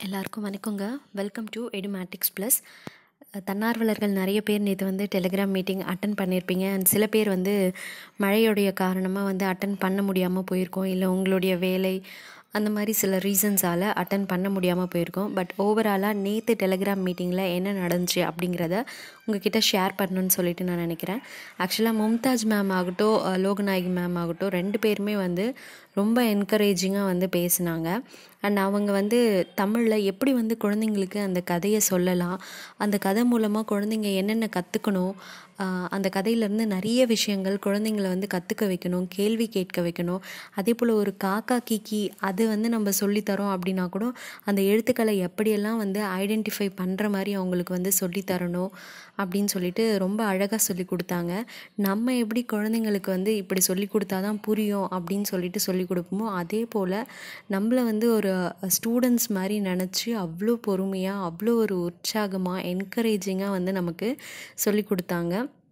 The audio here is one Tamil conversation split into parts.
எல்லாருக்கும் வணக்கங்க வெல்கம் டு எடுமேட்டிக்ஸ் ப்ளஸ் தன்னார்வலர்கள் நிறைய பேர் நேற்று வந்து டெலிகிராம் மீட்டிங் அட்டன் பண்ணியிருப்பீங்க அண்ட் சில பேர் வந்து மழையுடைய காரணமாக வந்து அட்டன் பண்ண முடியாமல் போயிருக்கோம் இல்லை உங்களுடைய வேலை அந்த மாதிரி சில ரீசன்ஸால் அட்டன் பண்ண முடியாமல் போயிருக்கோம் பட் ஓவராலாக நேற்று டெலிகிராம் மீட்டிங்கில் என்ன நடந்துச்சு அப்படிங்கிறத உங்ககிட்ட ஷேர் பண்ணணும்னு சொல்லிட்டு நான் நினைக்கிறேன் ஆக்சுவலாக மும்தாஜ் மேம் ஆகட்டும் அஹ், லோகநாயகி மேம் ஆகட்டும் ரெண்டு பேருமே வந்து ரொம்ப என்கரேஜிங்காக வந்து பேசினாங்க அண்ட் அவங்க வந்து தமிழில் எப்படி வந்து குழந்தைங்களுக்கு அந்த கதையை சொல்லலாம் அந்த கதை மூலமாக குழந்தைங்க என்னென்ன கற்றுக்கணும் அந்த கதையிலேருந்து நிறைய விஷயங்கள் குழந்தைங்கள வந்து கற்றுக்க வைக்கணும் கேள்வி கேட்க வைக்கணும் அதே போல் ஒரு காக்கா கிக்கி அது வந்து நம்ம சொல்லித்தரோம் அப்படின்னா கூட அந்த எழுத்துக்களை எப்படியெல்லாம் வந்து ஐடென்டிஃபை பண்ணுற மாதிரி அவங்களுக்கு வந்து சொல்லித்தரணும் அப்படின்னு சொல்லிட்டு ரொம்ப அழகாக சொல்லி கொடுத்தாங்க நம்ம எப்படி குழந்தைங்களுக்கு வந்து இப்படி சொல்லி கொடுத்தா தான் புரியும் அப்படின்னு சொல்லிட்டு சொல்லி கொடுப்போமோ அதே போல் நம்மளை வந்து ஒரு ஸ்டூடெண்ட்ஸ் மாதிரி நினச்சி அவ்வளோ பொறுமையாக அவ்வளோ ஒரு உற்சாகமாக என்கரேஜிங்காக வந்து நமக்கு சொல்லி கொடுத்தாங்க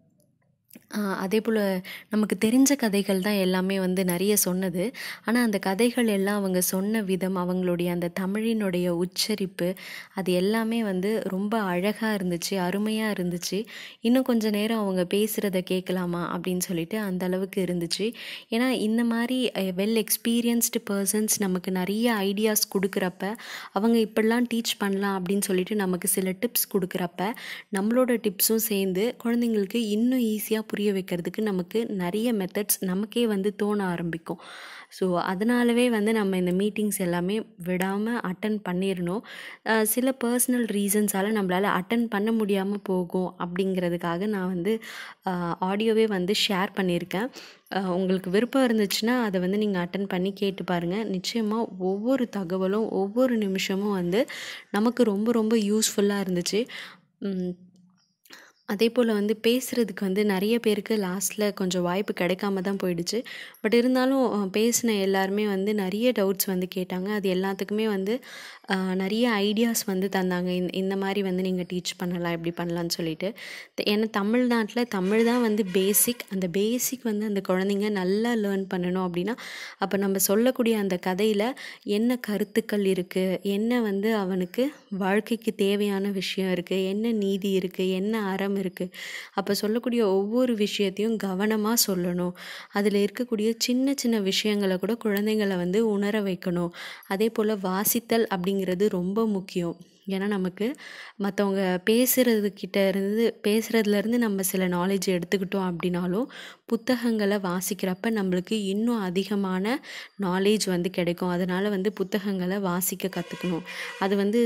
ஆஹ் அதே போல் நமக்கு தெரிஞ்ச கதைகள் தான் எல்லாமே வந்து நிறைய சொன்னது ஆனால் அந்த கதைகள் எல்லாம் அவங்க சொன்ன விதம் அவங்களுடைய அந்த தமிழினுடைய உச்சரிப்பு அது எல்லாமே வந்து ரொம்ப அழகாக இருந்துச்சு அருமையாக இருந்துச்சு இன்னும் கொஞ்ச நேரம் அவங்க பேசுகிறத கேட்கலாமா அப்படின்னு சொல்லிட்டு அந்த அளவுக்கு இருந்துச்சு ஏன்னா இந்த மாதிரி வெல் எக்ஸ்பீரியன்ஸ்டு பர்சன்ஸ் நமக்கு நிறைய ஐடியாஸ் கொடுக்குறப்ப அவங்க இப்படிலாம் டீச் பண்ணலாம் அப்படின்னு சொல்லிட்டு நமக்கு சில டிப்ஸ் கொடுக்குறப்ப நம்மளோட டிப்ஸும் சேர்ந்து குழந்தைங்களுக்கு இன்னும் ஈஸியாக புரிய வைக்கிறதுக்கு நமக்கு நிறைய மெத்தட்ஸ் நமக்கே வந்து தோண ஆரம்பிக்கும் ஸோ அதனாலவே வந்து நம்ம இந்த மீட்டிங்ஸ் எல்லாமே விடாமல் அட்டன் பண்ணிடணும் அஹ் சில பர்சனல் ரீசன்ஸால் நம்மளால் அட்டன் பண்ண முடியாமல் போகும் அப்படிங்கிறதுக்காக நான் வந்து ஆடியோவே வந்து ஷேர் பண்ணியிருக்கேன் அஹ் உங்களுக்கு விருப்பம் இருந்துச்சுன்னா அதை வந்து நீங்கள் அட்டன் பண்ணி கேட்டு பாருங்கள் நிச்சயமாக ஒவ்வொரு தகவலும் ஒவ்வொரு நிமிஷமும் வந்து நமக்கு ரொம்ப ரொம்ப யூஸ்ஃபுல்லாக இருந்துச்சு உம், அதே போல் வந்து பேசுகிறதுக்கு வந்து நிறைய பேருக்கு லாஸ்ட்டில் கொஞ்சம் வாய்ப்பு கிடைக்காம தான் போயிடுச்சு பட் இருந்தாலும் அஹ், பேசின எல்லாருமே வந்து நிறைய டவுட்ஸ் வந்து கேட்டாங்க அது எல்லாத்துக்குமே வந்து அஹ், நிறைய ஐடியாஸ் வந்து தந்தாங்க இந்த இந்த மாதிரி வந்து நீங்கள் டீச் பண்ணலாம் இப்படி பண்ணலான்னு சொல்லிட்டு த- ஏன்னா தமிழ்நாட்டில் தமிழ் தான் வந்து பேசிக் அந்த பேசிக் வந்து அந்த குழந்தைங்க நல்லா லேர்ன் பண்ணணும் அப்படின்னா அப்போ நம்ம சொல்லக்கூடிய அந்த கதையில் என்ன கருத்துக்கள் இருக்குது என்ன வந்து அவனுக்கு வாழ்க்கைக்கு தேவையான விஷயம் இருக்குது என்ன நீதி இருக்குது என்ன அறம் இருக்குது அப்போ சொல்லக்கூடிய ஒவ்வொரு விஷயத்தையும் கவனமாக சொல்லணும் அதில் இருக்கக்கூடிய சின்ன சின்ன விஷயங்களை கூட குழந்தைங்களை வந்து உணர வைக்கணும் அதே போல் வாசித்தல் அப்படிங்கிறது ரொம்ப முக்கியம் ஏன்னா நமக்கு மற்றவங்க பேசுகிறதுக்கிட்ட இருந்து பேசுகிறதுலேருந்து நம்ம சில நாலேஜ் எடுத்துக்கிட்டோம் அப்படின்னாலும் புத்தகங்களை வாசிக்கிறப்ப நம்மளுக்கு இன்னும் அதிகமான நாலேஜ் வந்து கிடைக்கும் அதனால் வந்து புத்தகங்களை வாசிக்க கற்றுக்கணும் அது வந்து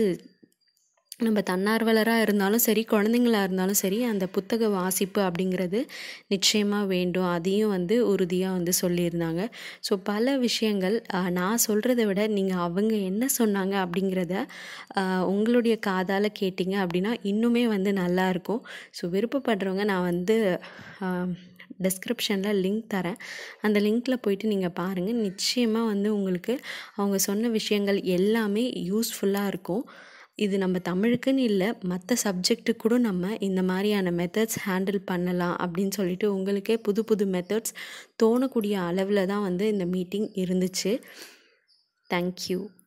நம்ம தன்னார்வலராக இருந்தாலும் சரி குழந்தைங்களா இருந்தாலும் சரி அந்த புத்தக வாசிப்பு அப்படிங்கிறது நிச்சயமாக வேண்டும் அதையும் வந்து உறுதியாக வந்து சொல்லியிருந்தாங்க ஸோ பல விஷயங்கள் ஆஹ், நான் சொல்கிறத விட நீங்கள் அவங்க என்ன சொன்னாங்க அப்படிங்கிறத ஆஹ், உங்களுடைய காதால் கேட்டிங்க அப்படின்னா இன்னுமே வந்து நல்லா இருக்கும் ஸோ விருப்பப்படுறவங்க நான் வந்து டிஸ்கிரிப்ஷனில் லிங்க் தரேன் அந்த லிங்க்கில் போயிட்டு நீங்கள் பாருங்கள் நிச்சயமாக வந்து உங்களுக்கு அவங்க சொன்ன விஷயங்கள் எல்லாமே யூஸ்ஃபுல்லாக இருக்கும் இது நம்ம தமிழுக்குன்னு இல்லை மற்ற சப்ஜெக்ட்டுக்கு கூட நம்ம இந்த மாதிரியான மெத்தட்ஸ் ஹேண்டில் பண்ணலாம் அப்படின்னு சொல்லிட்டு உங்களுக்கே புது புது மெத்தட்ஸ் தோணக்கூடிய அளவில் தான் வந்து இந்த மீட்டிங் இருந்துச்சு தேங்க்யூ